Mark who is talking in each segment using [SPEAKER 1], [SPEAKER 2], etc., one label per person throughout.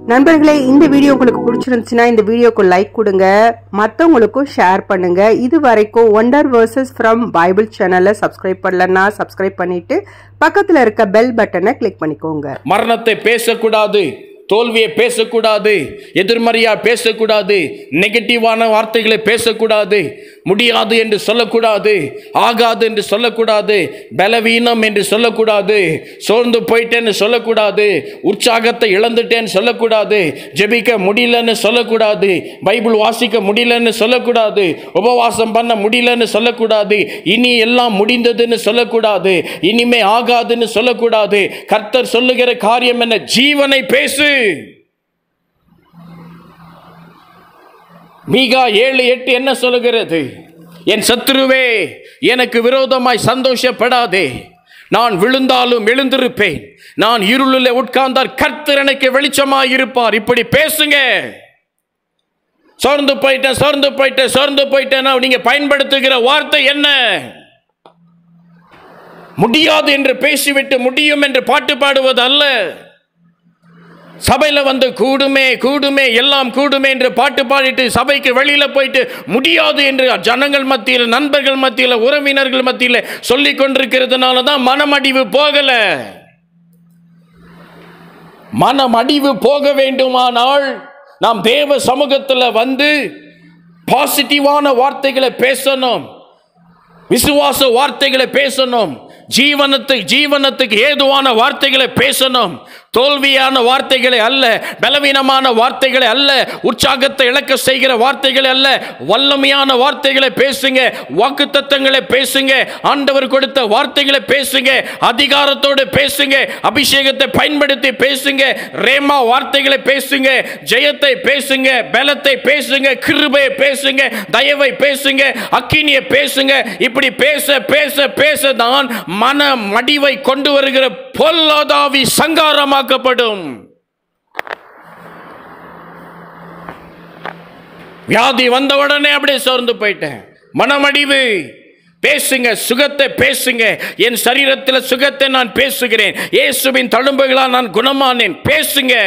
[SPEAKER 1] நண்பர்களே இந்த வீடியோ உங்களுக்கு பிடிச்சிருந்துச்சுன்னா இந்த வீடியோக்கு லைக் கொடுங்க மற்றவங்களுக்கும் ஷேர் பண்ணுங்க இது வரைக்கும் ஒண்டர் வேர்சஸ் ஃப்ரம் பைபிள் சேனலை சப்ஸ்கிரைப் பண்ணலன்னா சப்ஸ்கிரைப் பண்ணிட்டு பக்கத்தில் இருக்க பெல் பட்டனை கிளிக் பண்ணிக்கோங்க
[SPEAKER 2] மரணத்தை பேசக்கூடாது தோல்வியை பேசக்கூடாது எதிர்மறையா பேசக்கூடாது நெகட்டிவான வார்த்தைகளை பேசக்கூடாது முடியாது என்று சொல்லக்கூடாது ஆகாது என்று சொல்லக்கூடாது பலவீனம் என்று சொல்லக்கூடாது சோர்ந்து போயிட்டேன்னு சொல்லக்கூடாது உற்சாகத்தை இழந்துட்டேன்னு சொல்லக்கூடாது ஜெபிக்க முடியலன்னு சொல்லக்கூடாது பைபிள் வாசிக்க முடியலன்னு சொல்லக்கூடாது உபவாசம் பண்ண முடியலன்னு சொல்லக்கூடாது இனி எல்லாம் முடிந்ததுன்னு சொல்லக்கூடாது இனிமே ஆகாதுன்னு சொல்லக்கூடாது கர்த்தர் சொல்லுகிற காரியம் என்ன ஜீவனை பேசு மீகா ஏழு எட்டு என்ன சொல்லுகிறது என் சத்துருவே எனக்கு விரோதமாய் சந்தோஷப்படாதே நான் விழுந்தாலும் எழுந்திருப்பேன் நான் இருளில் உட்கார்ந்தால் கர்த்தர் எனக்கு வெளிச்சமாய் இருப்பார் இப்படி பேசுங்க சோர்ந்து போயிட்டேன் சோர்ந்து போயிட்டேன் சோர்ந்து போயிட்டேன் நீங்க பயன்படுத்துகிற வார்த்தை என்ன முடியாது என்று பேசிவிட்டு முடியும் என்று பாட்டு பாடுவது அல்ல சபையில வந்து கூடுமே கூடுமே எல்லாம் கூடுமே என்று பாட்டு பாடிட்டு சபைக்கு வெளியில போயிட்டு முடியாது என்று ஜனங்கள் மத்தியில் நண்பர்கள் மத்தியில் உறவினர்கள் மத்தியில் சொல்லி கொண்டிருக்கிறதுனால தான் மனமடிவு போகல மனமடிவு போக வேண்டுமானால் நாம் தேவ சமூகத்தில் வந்து பாசிட்டிவான வார்த்தைகளை பேசணும் விசுவாச வார்த்தைகளை பேசணும் ஜீவனத்துக்கு ஜீவனத்துக்கு ஏதுவான வார்த்தைகளை பேசணும் தோல்வியான வார்த்தைகளை அல்ல பலவீனமான வார்த்தைகளை அல்ல உற்சாகத்தை இழக்க செய்கிற வார்த்தைகளை அல்ல வல்லமையான வார்த்தைகளை பேசுங்க வாக்கு தத்தங்களை பேசுங்க ஆண்டவர் கொடுத்த வார்த்தைகளை பேசுங்க அதிகாரத்தோடு பேசுங்க அபிஷேகத்தை பயன்படுத்தி பேசுங்க ரேமா வார்த்தைகளை பேசுங்க ஜெயத்தை பேசுங்க பலத்தை பேசுங்க கிருபையை பேசுங்க தயவை பேசுங்க அக்கினியை பேசுங்க இப்படி பேச பேச பேச தான் மன மடிவை கொண்டு வருகிற பொல்லாதாவி சங்காரமாக்கப்படும் வியாதி வந்த உடனே அப்படியே சோர்ந்து போயிட்டேன் மனமடிவு பேசுங்க சுகத்தை பேசுங்க என் சரீரத்தில் சுகத்தை நான் பேசுகிறேன் இயேசுவின் தழும்புகளால் நான் குணமானேன் பேசுங்க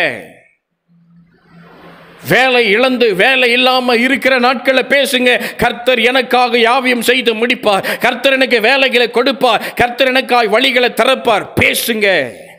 [SPEAKER 2] வேலை இழந்து வேலை இல்லாம இருக்கிற நாட்களை பேசுங்க கர்த்தர் எனக்காக யாவியம் செய்து முடிப்பார் கர்த்தர் எனக்கு வேலைகளை கொடுப்பார் கர்த்தர் எனக்காக வழிகளை திறப்பார் பேசுங்க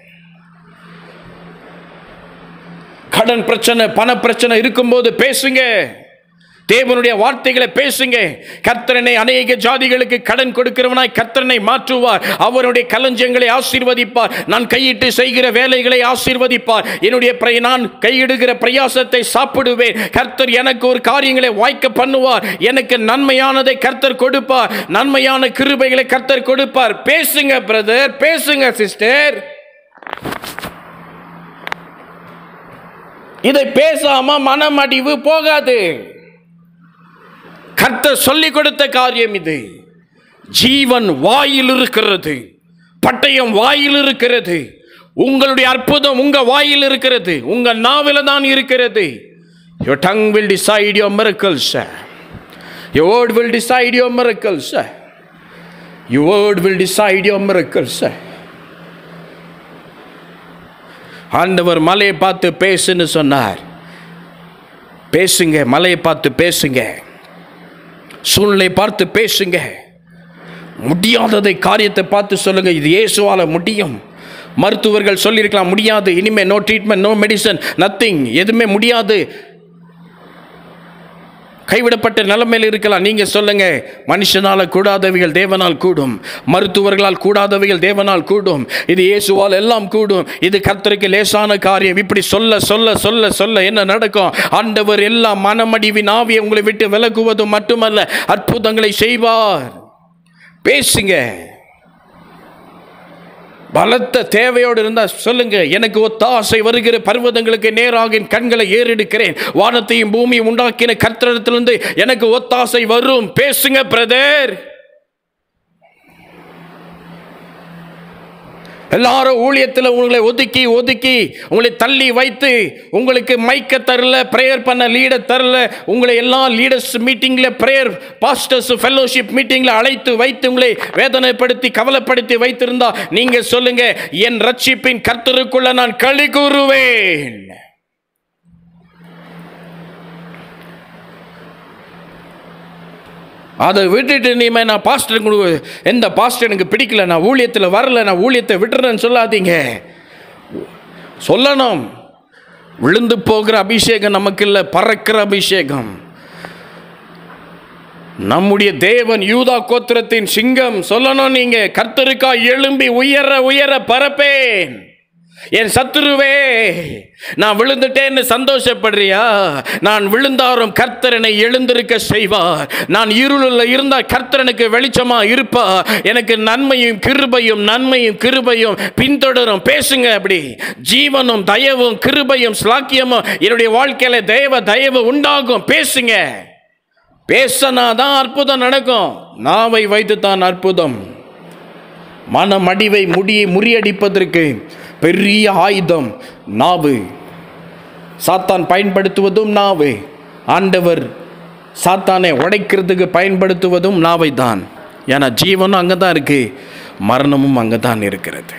[SPEAKER 2] கடன் பிரச்சனை பண பிரச்சனை இருக்கும்போது பேசுங்க தேவனுடைய வார்த்தைகளை பேசுங்க கர்த்தரனை அநேக ஜாதிகளுக்கு கடன் கொடுக்கிறவனாய் கர்த்தரனை மாற்றுவார் அவருடைய களஞ்சியங்களை ஆசீர்வதிப்பார் நான் கையிட்டு செய்கிற வேலைகளை ஆசீர்வதிப்பார் என்னுடைய பிர- நான் கையிடுகிற பிரயாசத்தை சாப்பிடுவேன் கர்த்தர் எனக்கு ஒரு காரியங்களை வாய்க்க பண்ணுவார் எனக்கு நன்மையானதை கர்த்தர் கொடுப்பார் நன்மையான கிருபைகளை கர்த்தர் கொடுப்பார் பேசுங்க பிரதர் பேசுங்க சிஸ்டர் இதை பேசாம மனமடிவு போகாது கர்த்தர் சொல்லிக் கொடுத்த காரியம் இது ஜீவன் வாயில் இருக்கிறது பட்டயம் வாயில் இருக்கிறது உங்களுடைய அற்புதம் உங்க வாயில் இருக்கிறது உங்க நாவில தான் இருக்கிறது your tongue will decide your miracles your word will decide your miracles your word will decide your miracles ஆண்டவர் மலையை பார்த்து பேசுன்னு சொன்னார் பேசுங்க மலையை பார்த்து பேசுங்க சூழ்நிலை பார்த்து பேசுங்க முடியாததை காரியத்தை பார்த்து சொல்லுங்க இது இயேசுவால முடியும் மருத்துவர்கள் சொல்லியிருக்கலாம் முடியாது இனிமே no treatment no medicine nothing எதுவுமே முடியாது கைவிடப்பட்ட நிலைமையில் இருக்கலாம் நீங்க சொல்லுங்க மனுஷனால கூடாதவைகள் தேவனால் கூடும் மருத்துவர்களால் கூடாதவைகள் தேவனால் கூடும் இது இயேசுவால் எல்லாம் கூடும் இது கர்த்தருக்கு லேசான காரியம் இப்படி சொல்ல சொல்ல சொல்ல சொல்ல என்ன நடக்கும் ஆண்டவர் எல்லாம் மனமடிவின் ஆவியை உங்களை விட்டு விலகுவது மட்டுமல்ல அற்புதங்களை செய்வார் பேசுங்க பலத்த தேவையோடு இருந்தால் சொல்லுங்க எனக்கு ஒத்தாசை வருகிற பர்வதங்களுக்கு நேராக என் கண்களை ஏறெடுக்கிறேன் வானத்தையும் பூமியும் உண்டாக்கின கர்த்தரிடத்திலிருந்து எனக்கு ஒத்தாசை வரும் பேசுங்க பிரதர் எல்லாரும் ஊழியத்தில் உங்களை ஒதுக்கி ஒதுக்கி உங்களை தள்ளி வைத்து உங்களுக்கு மைக்க தரல ப்ரேயர் பண்ண லீடர் தரல உங்களை எல்லா லீடர்ஸ் மீட்டிங்கில் ப்ரேயர் பாஸ்டர்ஸ் ஃபெல்லோஷிப் மீட்டிங்கில் அழைத்து வைத்து உங்களை வேதனைப்படுத்தி கவலைப்படுத்தி வைத்திருந்தா நீங்க சொல்லுங்க என் ரட்சிப்பின் கர்த்தருக்குள்ள நான் களி கூறுவேன் அதை விட்டுட்டு நீமே நான் பாஸ்டர் கொடு எந்த பாஸ்டர் எனக்கு பிடிக்கல நான் ஊழியத்தில் வரல நான் ஊழியத்தை விட்டுறேன்னு சொல்லாதீங்க சொல்லணும் விழுந்து போகிற அபிஷேகம் நமக்கு இல்லை பறக்கிற அபிஷேகம் நம்முடைய தேவன் யூதா கோத்திரத்தின் சிங்கம் சொல்லணும் நீங்க கர்த்தருக்கா எழும்பி உயர உயர பரப்பேன் என் சத்துருவே நான் விழுந்துட்டேன்னு சந்தோஷப்படுறியா நான் விழுந்தாரும் கர்த்தரனை எழுந்திருக்க செய்வார் நான் இருளில் இருந்தால் கர்த்தரனுக்கு வெளிச்சமா இருப்பா எனக்கு நன்மையும் கிருபையும் நன்மையும் கிருபையும் பின்தொடரும் பேசுங்க அப்படி ஜீவனும் தயவும் கிருபையும் ஸ்லாக்கியமும் என்னுடைய வாழ்க்கையில தேவ தயவு உண்டாகும் பேசுங்க பேசனாதான் அற்புதம் நடக்கும் நாவை வைத்து தான் அற்புதம் மனமடிவை முடியை முறியடிப்பதற்கு பெரிய ஆயுதம் நாவு சாத்தான் பயன்படுத்துவதும் நாவு ஆண்டவர் சாத்தானை உடைக்கிறதுக்கு பயன்படுத்துவதும் நாவை தான் ஏன்னா ஜீவனும் அங்கே தான் இருக்கு மரணமும் அங்கே தான் இருக்கிறது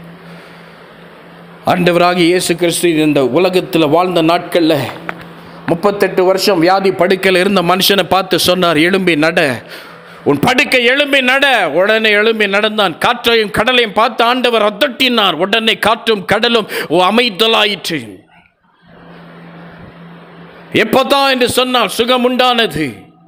[SPEAKER 2] ஆண்டவராகிய இயேசு கிறிஸ்து இந்த உலகத்தில் வாழ்ந்த நாட்களில் முப்பத்தெட்டு வருஷம் வியாதி படுக்கையில் இருந்த மனுஷனை பார்த்து சொன்னார் எழும்பி நட உன் படுக்கை எழும்பி நட உடனே எழும்பி நடந்தான் காற்றையும் கடலையும் பார்த்து ஆண்டவர் அதட்டினார் உடனே காற்றும் கடலும் அமைதலாயிற்று எப்பதான் என்று சொன்னால் சுகம் உண்டானது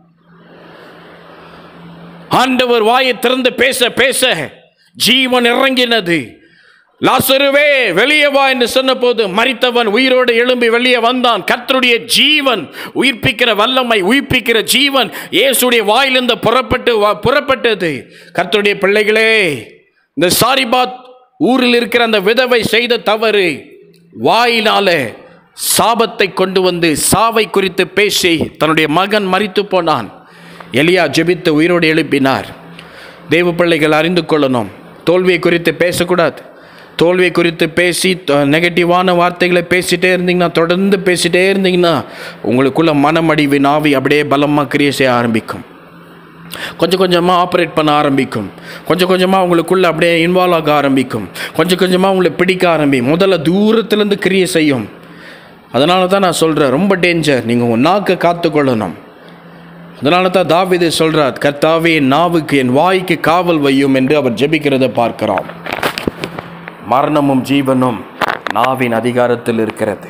[SPEAKER 2] ஆண்டவர் வாயை திறந்து பேச பேச ஜீவன் இறங்கினது லாசருவே வெளியே வா என்று சொன்னபோது மரித்தவன் உயிரோடு எழும்பி வெளியே வந்தான் கர்த்தருடைய ஜீவன் உயிர்ப்பிக்கிற வல்லமை உயிர்ப்பிக்கிற ஜீவன் இயேசுடைய வாயிலிருந்து புறப்பட்டு வா- புறப்பட்டது கர்த்தருடைய பிள்ளைகளே இந்த சாரிபாத் ஊரில் இருக்கிற அந்த விதவை செய்த தவறு வாயினாலே சாபத்தை கொண்டு வந்து சாவை குறித்து பேசி தன்னுடைய மகன் மரித்து போனான் எலியா ஜெபித்து உயிரோடு எழுப்பினார் தேவ பிள்ளைகள் அறிந்து கொள்ளணும் தோல்வியை குறித்து பேசக்கூடாது தோல்வியை குறித்து பேசி நெகட்டிவான வார்த்தைகளை பேசிட்டே இருந்தீங்கன்னா தொடர்ந்து பேசிட்டே இருந்தீங்கன்னா உங்களுக்குள்ள மனமடிவு நாவி அப்படியே பலமாக கிரியை செய்ய ஆரம்பிக்கும் கொஞ்சம் கொஞ்சமாக ஆப்ரேட் பண்ண ஆரம்பிக்கும் கொஞ்சம் கொஞ்சமாக உங்களுக்குள்ள அப்படியே இன்வால்வ் ஆக ஆரம்பிக்கும் கொஞ்சம் கொஞ்சமாக உங்களை பிடிக்க ஆரம்பி முதல்ல தூரத்துலேருந்து கிரியை செய்யும் அதனால தான் நான் சொல்கிறேன் ரொம்ப டேஞ்சர் நீங்கள் உங்கள் நாக்கை காத்துக்கொள்ளணும் அதனால தான் தாவீது சொல்றார் கர்த்தாவே என் நாவுக்கு என் வாய்க்கு காவல் வையும் என்று அவர் ஜெபிக்கிறதை பார்க்கிறோம் மரணமும் ஜீவனும் நாவின் அதிகாரத்தில் இருக்கிறது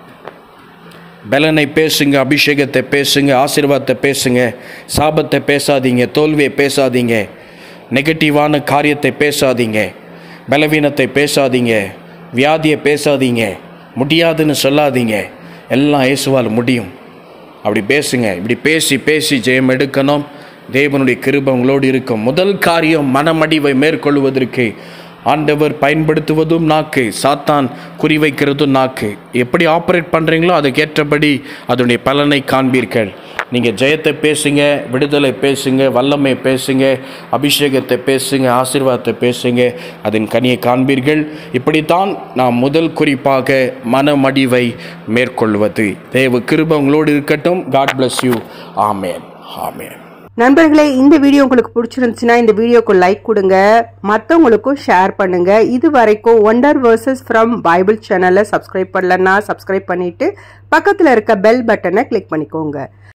[SPEAKER 2] பலனை பேசுங்க அபிஷேகத்தை பேசுங்க ஆசீர்வாதத்தை பேசுங்க சாபத்தை பேசாதீங்க தோல்வியை பேசாதீங்க நெகட்டிவான காரியத்தை பேசாதீங்க பலவீனத்தை பேசாதீங்க வியாதியை பேசாதீங்க முடியாதுன்னு சொல்லாதீங்க எல்லாம் இயேசுவால் முடியும் அப்படி பேசுங்க இப்படி பேசி பேசி ஜெயம் எடுக்கணும் தேவனுடைய கிருபை உங்களோடு இருக்கும் முதல் காரியம் மனமடிவை மேற்கொள்வதற்கு ஆண்டவர் பயன்படுத்துவதும் நாக்கு சாத்தான் குறிவைக்கிறதும் நாக்கு எப்படி ஆப்ரேட் பண்ணுறீங்களோ அதுக்கேற்றபடி அதனுடைய பலனை காண்பீர்கள் நீங்கள் ஜெயத்தை பேசுங்க விடுதலை பேசுங்க வல்லமை பேசுங்க அபிஷேகத்தை பேசுங்க ஆசீர்வாதத்தை பேசுங்க அதன் கனியை காண்பீர்கள் இப்படித்தான் நாம் முதல் குறிப்பாக மனமடிவை மேற்கொள்வது தேவ கிருபை உங்களோடு இருக்கட்டும் God bless you amen amen
[SPEAKER 1] நண்பர்களே இந்த வீடியோ உங்களுக்கு பிடிச்சிருந்துச்சுன்னா இந்த வீடியோக்கு லைக் கொடுங்க மற்றவங்களுக்கும் ஷேர் பண்ணுங்க இது வரைக்கும் ஒண்டர் வேர்சஸ் ஃப்ரம் பைபிள் சேனலை சப்ஸ்கிரைப் பண்ணலன்னா சப்ஸ்கிரைப் பண்ணிட்டு பக்கத்தில் இருக்க பெல் பட்டனை கிளிக் பண்ணிக்கோங்க